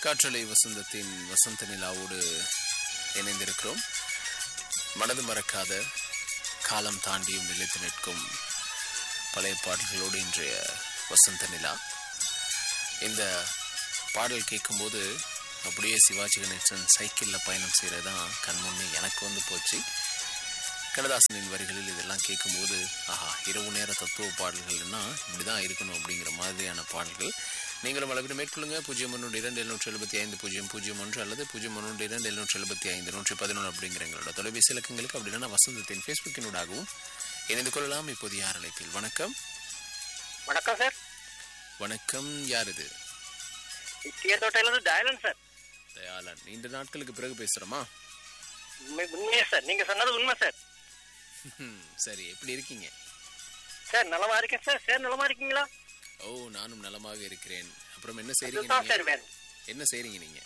காற்றலை வசந்தத்தின் வசந்த நிலாவோடு இணைந்திருக்கிறோம் மனது மறக்காத காலம் தாண்டியும் நிலைத்து நிற்கும் பழைய பாடல்களோடு இன்றைய வசந்த நிலா இந்த பாடல் கேட்கும்போது அப்படியே சிவாஜி கணேசன் சைக்கிளில் பயணம் செய்கிறது தான் கண்முன்னே எனக்கு வந்து போச்சு கண்ணதாசனின் வரிகளில் இதெல்லாம் கேட்கும்போது ஆஹா இரவு நேர தத்துவ பாடல்கள்னா இப்படி தான் இருக்கணும் அப்படிங்கிற மாதிரியான பாடல்கள் நீங்களும் அளவில் மேற்கொள்ளுங்க பூஜ்ஜியம் ஒன்று இரண்டு எழுநூற்றி எழுபத்தி ஐந்து பூஜ்ஜியம் பூஜ்ஜியம் ஒன்று அல்லது பூஜ்ஜியம் ஒன்று இரண்டு எழுநூற்றி எழுபத்தி ஐந்து நூற்றி பதினொன்று அப்படிங்கிற எங்களோட தொலைபேசி இலக்கங்களுக்கு அப்படி இல்லைன்னா வசந்தத்தின் ஃபேஸ்புக்கினூடாகவும் இணைந்து கொள்ளலாம் இப்போது யார் அழைப்பில் வணக்கம் வணக்கம் சார் வணக்கம் யார் இது தோட்டையில இருந்து டயலன் சார் தயாளன் நீண்ட நாட்களுக்கு பிறகு பேசுகிறோமா உண்மை- உண்மையா சார் நீங்க சொன்னது உண்மை சார் சரி எப்படி இருக்கீங்க சார் நலமா இருக்கேன் சார் சார் நலமா இருக்கீங்களா ஓ நானும் நலமாக இருக்கிறேன் அப்புறம் என்ன செய்றீங்க அதுதான் நீங்க சார் வேணும் என்ன செய்றீங்க நீங்க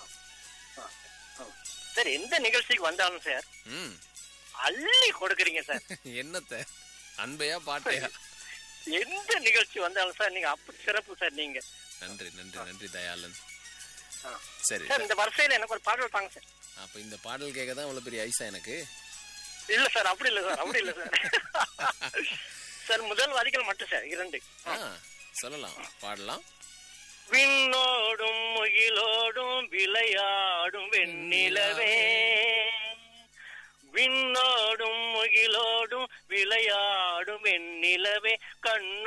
சார் எந்த நிகழ்ச்சிக்கு வந்தாலும் சார் ம் அள்ளி கொடுக்குறீங்க சார் என்னத்த அன்பையா பாட்டையா எந்த நிகழ்ச்சி வந்தாலும் சார் நீங்க அப்படி சிறப்பு சார் நீங்க நன்றி நன்றி நன்றி தயாளன் ஆ. சரி சார் இந்த வரிசையில எனக்கு ஒரு பாடல் தாங்க சார் அப்ப இந்த பாடல் கேட்க தான் இவ்வளவு பெரிய ஐசா எனக்கு இல்ல சார் அப்படி இல்ல சார் அப்படி இல்ல சார் சார் முதல் வரிகள் மட்டும் சார் இரண்டு ஆ சொல்லலாம் பாடலாம் விண்ணோடும் முகிலோடும் விளையாடும் வெண்ணிலவே விண்ணோடும் முகிலோடும் விளையாடும் வெண்ணிலவே கண்ணோ